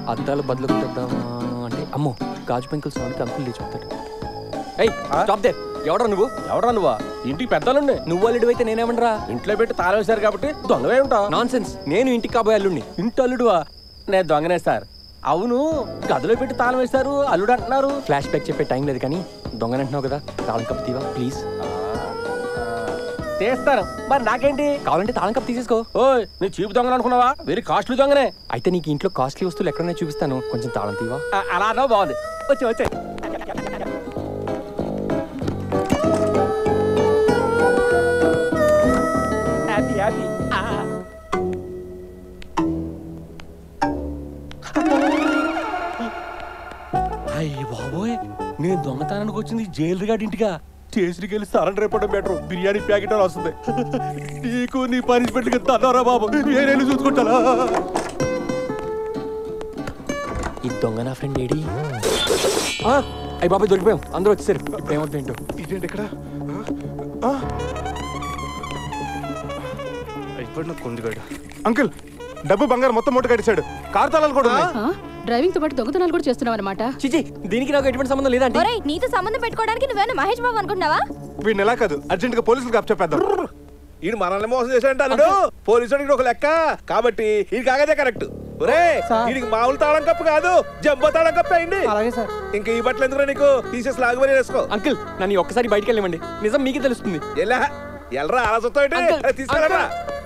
అద్దాలు బదులు కొట్టేద్దామా అంటే అమ్మో గాజు పెంకులు సౌండ్కి అంకుల్ లేచిపోతాడు ఏయ్ స్టాప్ దే ఎవడా నువ్వు ఎవరా నువ్వా ఇంటికి పెద్దలుండే నువ్వు అల్లుడు అయితే నేనేమనరా ఇంట్లో పెట్టి తాళం వేశారు కాబట్టి దొంగవే ఉంటా నాన్ సెన్స్ నేను ఇంటికి కాబోయే అల్లుడిని ఇంటి అల్లుడువా నేను దొంగనే సార్ అవును గదిలో పెట్టి తాళం వేశారు అల్లుడు అంటున్నారు ఫ్లాష్ బ్యాక్ చెప్పే టైం లేదు కానీ దొంగనంటున్నావు కదా తాళం కప్ తీవా ప్లీజ్ తీస్తారు మరి నాకేంటి కావాలంటే తాళం కప్ తీసేసుకో ఓయ్ నీ చీపు దొంగలు అనుకున్నావా వెరీ కాస్ట్లీ దొంగనే అయితే నీకు ఇంట్లో కాస్ట్లీ వస్తువులు ఎక్కడైనా చూపిస్తాను కొంచెం తాళం తీవా ఆ, అలా అన్నావు బాగుంది వచ్చి వచ్చే హ్యాపీ హ్యాపీ అయ్యి బాబోయ్ నేను దొంగతనానికి వచ్చింది జైలు గాడి ఇంటిగా స్టేషన్కి వెళ్ళి సరెండర్ అయిపోవడం బెటర్ బిర్యానీ ప్యాకెట్ అని వస్తుంది నీకు నీ పనిష్మెంట్ తన్నారా బాబు నేనేళ్ళు చూసుకుంటానా ఈ దొంగ నా ఫ్రెండ్ ఏడి అయ్యి బాబాయ్ దొరికిపోయాం అందరూ వచ్చేసారు ఇప్పుడు ఏమవుతుంది ఏంటో ఇదేంటి ఇక్కడ అయిపోయిన కొందిగాడు అంకుల్ డబ్బు బంగారం మొత్తం మూట కట్టించాడు కారు తాళాలు కూడా ఉన్నాయి ఆ? డ్రైవింగ్ తో పాటు దొంగతనాలు కూడా చేస్తున్నావు అనమాట చిచి దీనికి నాకు ఎటువంటి సంబంధం లేదంటే ఒరేయ్ నీతో సంబంధం పెట్టుకోవడానికి నువ్వేనా మహేష్ బాబు అనుకున్నావా వీడిని ఎలా కాదు అర్జెంట్ గా పోలీసులకు అప్పచెప్పేద్దాం ఈయన మనల్ని మోసం చేశాడంట అల్లుడు పోలీసుడికి ఒక లెక్క కాబట్టి ఇది కాగదే కరెక్ట్ ఒరే వీడికి మామూలు తాళం కప్పు కాదు జంబో తాళం కప్పు అయింది అలాగే సార్ ఇంకా ఈ బట్టలు ఎందుకు నీకు తీసేసి లాగుమని వేసుకో అంకుల్ నన్ను ఈ ఒక్కసారి బయటికి వెళ్ళమండి నిజం మీకే తెలుస్తుంది ఎలా ఎల్రా అలా Uncle, చూస్తావు తీసుకెళ్ళరా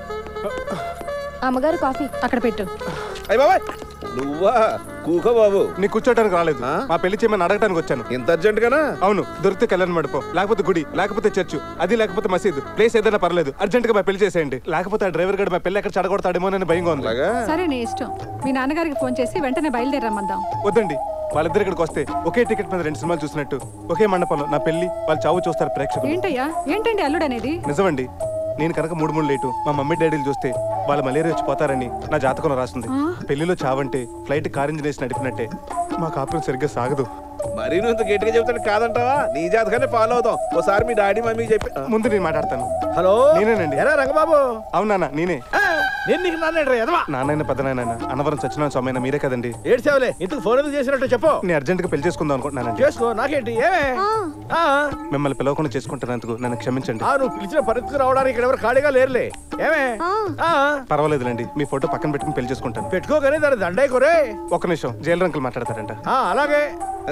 అమ్మగారు కాఫీ అక్కడ పెట్టు అయ్య బాబాయ్ నువ్వా కూకో బాబు నీకు కూర్చోటానికి రాలేదు ఆ? మా పెళ్లి చేయమని అడగటానికి వచ్చాను ఇంత అర్జెంట్ గానా అవును దొరికితే కళ్యాణ్ మండపం లేకపోతే గుడి లేకపోతే చర్చ్ అది లేకపోతే మసీదు ప్లేస్ ఏదైనా పర్లేదు అర్జెంట్ గా మా పెళ్లి చేసేయండి లేకపోతే ఆ డ్రైవర్ గడు మా పెళ్లి ఎక్కడ చెడగొడతాడేమో అని భయంగా ఉంది అలాగా సరే నీ ఇష్టం మీ నాన్నగారికి ఫోన్ చేసి వెంటనే బయలుదేరమ్మందాం వద్దండి వాళ్ళిద్దరు ఇక్కడికి వస్తే ఒకే టికెట్ మీద రెండు సినిమాలు చూసినట్టు ఒకే మండపంలో నా పెళ్లి వాళ్ళు చావు చూస్తారు ప్రేక్షకులు ఏంటయ్యా ఏంటండి అల్లుడు అనేది నిజమండి నేను కనుక మూడు మూడు లేటు మా మమ్మీ డాడీలు చూస్తే వాళ్ళు మలేరియా వచ్చి పోతారని నా జాతకంలో రాసింది పెళ్లిలో చావంటే ఫ్లైట్ కార్ ఇంజిన్ వేసి నడిపినట్టే మా కాపురం సరిగ్గా సాగదు మరీ నువ్వు ఇంత గట్టిగా చెబుతాడు కాదంటావా నీ జాతకాన్ని ఫాలో అవుతాం ఓసారి మీ డాడీ మమ్మీకి చెప్పి ముందు నేను మాట్లాడతాను హలో నేనేనండి. ఎరా రంగబాబు అవునా నేనే ఆ, నేను నీకు నాన్న ఎదవా నాన్నైన పెద్దనాయన అన్నవరం సత్యనారాయణ స్వామి అయినా మీరే కదండి ఏడ్చావులే ఇంతకు ఫోన్ ఎందుకు చేసినట్టు చెప్పు నేను అర్జెంట్ గా పెళ్లి చేసుకుందాం అనుకుంటున్నానండి చేసుకో నాకేంటి ఏమే ఆ, మిమ్మల్ని పిలవకుండా చేసుకుంటున్నందుకు నన్ను క్షమించండి ఆ, నువ్వు పిలిచిన పరిస్థితి రావడానికి ఇక్కడ ఎవరు ఖాళీగా లేరులే ఏమే ఆ, పర్వాలేదులేండి మీ ఫోటో పక్కన పెట్టుకుని పెళ్లి చేసుకుంటాను పెట్టుకోగానే దాని దండే కొరే ఒక్క నిమిషం జైలు రంకులు మాట్లాడతారంట ఆ, అలాగే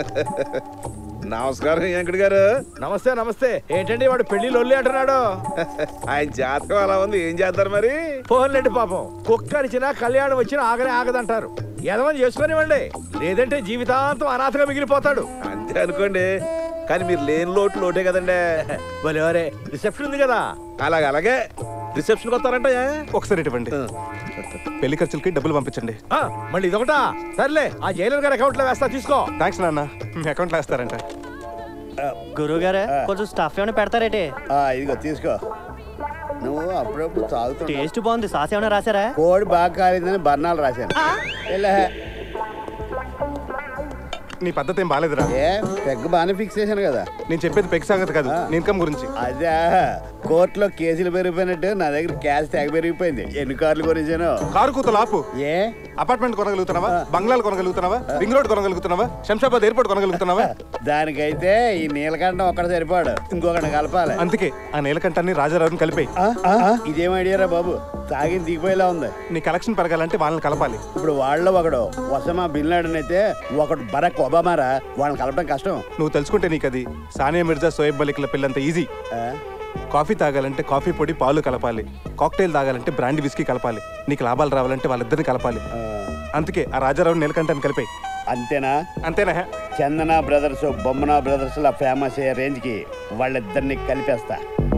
నమస్కారం వెంకట గారు నమస్తే నమస్తే ఏంటండి వాడు పెళ్లి లొల్లి అంటున్నాడు ఆయన జాతకం అలా ఉంది ఏం చేస్తారు మరి పోన్లేండి పాపం కుక్క అరిచినా కళ్యాణం వచ్చినా ఆగనే ఆగదంటారు ఎదవని చేసుకునివ్వండి లేదంటే జీవితాంతం అనాథగా మిగిలిపోతాడు అంతే అనుకోండి కానీ మీరు లేని లోటు లోటే కదండి భలేవరే రిసెప్షన్ ఉంది కదా అలాగే అలాగే రిసెప్షన్కి వస్తారంట ఒకసారి ఇవ్వండి పెళ్లి ఖర్చులకి డబ్బులు పంపించండి మళ్ళీ ఇదొకటా సర్లే ఆ జైలర్ గారి అకౌంట్ లో వేస్తా తీసుకో థ్యాంక్స్ నాన్న మీ అకౌంట్లో వేస్తారంట గురువుగారే కొంచెం స్టఫ్ ఏమైనా పెడతారేటి ఆ, ఇదిగో తీసుకో నువ్వు అప్పుడప్పుడు తాగుతూ టేస్ట్ బాగుంది సాస్ ఏమైనా రాశారా కోడి బాగా కాలిందని బర్ణాలు రాశాను ఎలా నీ పద్ధతి ఏం బాగాలేదురా ఏ పెగ్గ బాగానే ఫిక్స్ చేశాను కదా నేను చెప్పేది పెగ్ సంగతి కాదు నీ ఇన్కమ్ గురించి అదే కోర్టులో కేసులు పెరిగిపోయినట్టు నా దగ్గర క్యాష్ తెగ పెరిగిపోయింది ఎన్ని కార్లు కొనిచ్చాను కారు కూతలు ఆపు ఏ అపార్ట్మెంట్ కొనగలుగుతున్నావా బంగ్లాలు కొనగలుగుతున్నావా రింగ్ రోడ్ కొనగలుగుతున్నావా శంషాబాద్ ఎయిర్పోర్ట్ కొనగలుగుతున్నావా దానికైతే ఈ నీలకంఠం ఒక్కడ సరిపాడు ఇంకొకటి కలపాలి అందుకే ఆ నీలకంఠాన్ని రాజారావుని కలిపి ఆ, ఆ, ఆ, ఇదేం ఐడియారా బాబు తాగిన దిగిపోయేలా ఉంది నీ కలెక్షన్ పెరగాలంటే వాళ్ళని కలపాలి ఇప్పుడు వాళ్ళలో ఒకడు వసమా బిన్ లాడెన్ అయితే ఒకడు బరాక్ ఒబామారా వాళ్ళని కలపడం కష్టం నువ్వు తెలుసుకుంటే నీకు అది సానియా మిర్జా సోయబ్ మలిక్ల పిల్లంత ఈజీ ఆ? కాఫీ తాగాలంటే కాఫీ పొడి పాలు కలపాలి కాక్టైల్ తాగాలంటే బ్రాండ్ విస్కీ కలపాలి నీకు లాభాలు రావాలంటే వాళ్ళిద్దరిని కలపాలి ఆ, అందుకే ఆ రాజారావు నీలకంఠాన్ని కలిపాయి అంతేనా అంతేనా చందన బ్రదర్స్ బొమ్మన బ్రదర్స్ లా ఫేమస్ అయ్యే రేంజ్ కి వాళ్ళిద్దరిని కలిపేస్తా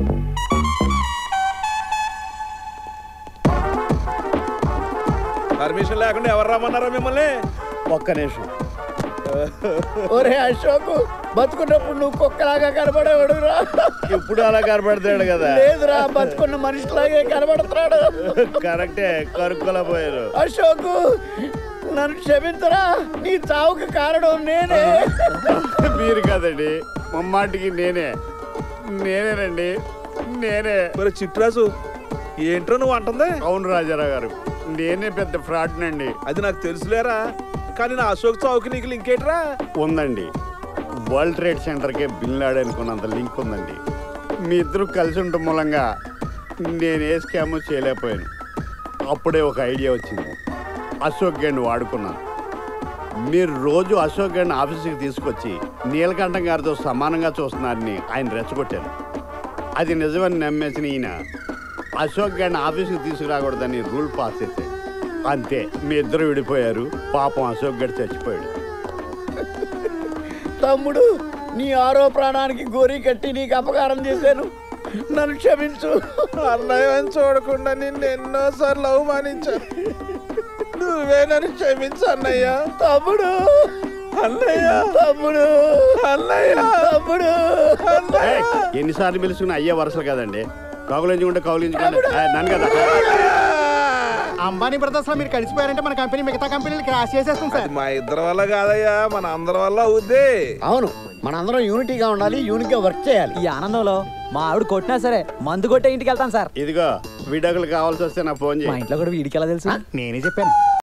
పర్మిషన్ లేకుండా ఎవరు రమ్మన్నారా మిమ్మల్ని ఒక్క నిమిషం ఒరే అశోక్ బతుకున్నప్పుడు నువ్వు కుక్కలాగా కనబడేవాడురా ఇప్పుడు అలా కనబడతాడు కదా లేదురా బతుకున్న మనిషిలాగే కనబడుతున్నాడు కరెక్టే కరుక్కులా పోయారు అశోక్ నన్ను క్షమించరా నీ చావుకి కారణం నేనే మీరు కదండి ముమ్మాటికి నేనే నేనేనండి నేనే మరి చిట్రాజు ఏంట్రో నువ్వు అంటుంది అవును రాజారావు గారు నేనే పెద్ద ఫ్రాడ్ నండి అది నాకు తెలుసులేరా కానీ నా అశోక్ చౌక్ నీకు లింక్ ఏంట్రా ఉందండి వరల్డ్ ట్రేడ్ సెంటర్కే బిల్లాడు అనుకున్నంత లింక్ ఉందండి మీ ఇద్దరు కలిసి ఉండటం మూలంగా నేను ఏ స్కామ్ చేయలేకపోయాను అప్పుడే ఒక ఐడియా వచ్చింది అశోక్ గండి వాడుకున్నాను మీరు రోజు అశోక్ గండి ఆఫీస్కి తీసుకొచ్చి నీలకంఠం గారితో సమానంగా చూస్తున్నారని ఆయన రెచ్చగొట్టారు అది నిజమని నమ్మేసిన ఈయన అశోక్ గండి ఆఫీస్కి తీసుకురాకూడదని రూల్ పాస్ చేశాడు అంతే మీ ఇద్దరు విడిపోయారు పాపం అశోక్ గడి చచ్చిపోయాడు తమ్ముడు నీ ఆరో ప్రాణానికి గోరి కట్టి నీకు అపకారం చేశాను నన్ను క్షమించు అన్నయ్య అని చూడకుండా నిన్ను ఎన్నోసార్లు అవమానించాను నువ్వే నన్ను క్షమించు అన్నయ్య తమ్ముడు అన్నయ్య తమ్ముడు అన్నయ్య తమ్ముడు ఎన్నిసార్లు పిలుచుకున్న అయ్యే వరుసలు కదండి కౌగులించుకుంటే కౌగులించుకోండి ఆ, నన్ను కదా అంబానీ బ్రదర్స్ లో మీరు కలిసిపోయారంటే మన కంపెనీ మిగతా కంపెనీలు క్రాష్ చేసేస్తుంది అది మా ఇద్దరి వల్ల కాదయ్యా మన అందరి వల్ల అవుద్ది అవును మనందరం యూనిటీగా ఉండాలి యూనిట్గా వర్క్ చేయాలి ఈ ఆనందంలో మా ఆవిడ కొట్టినా సరే మందు కొట్టే ఇంటికి వెళ్తాను సార్ ఇదిగో విడాకులు కావాల్సి వస్తే నా ఫోన్ మా చేయి ఇంట్లో కూడా వీడికి ఎలా తెలుసు నేనే చెప్పాను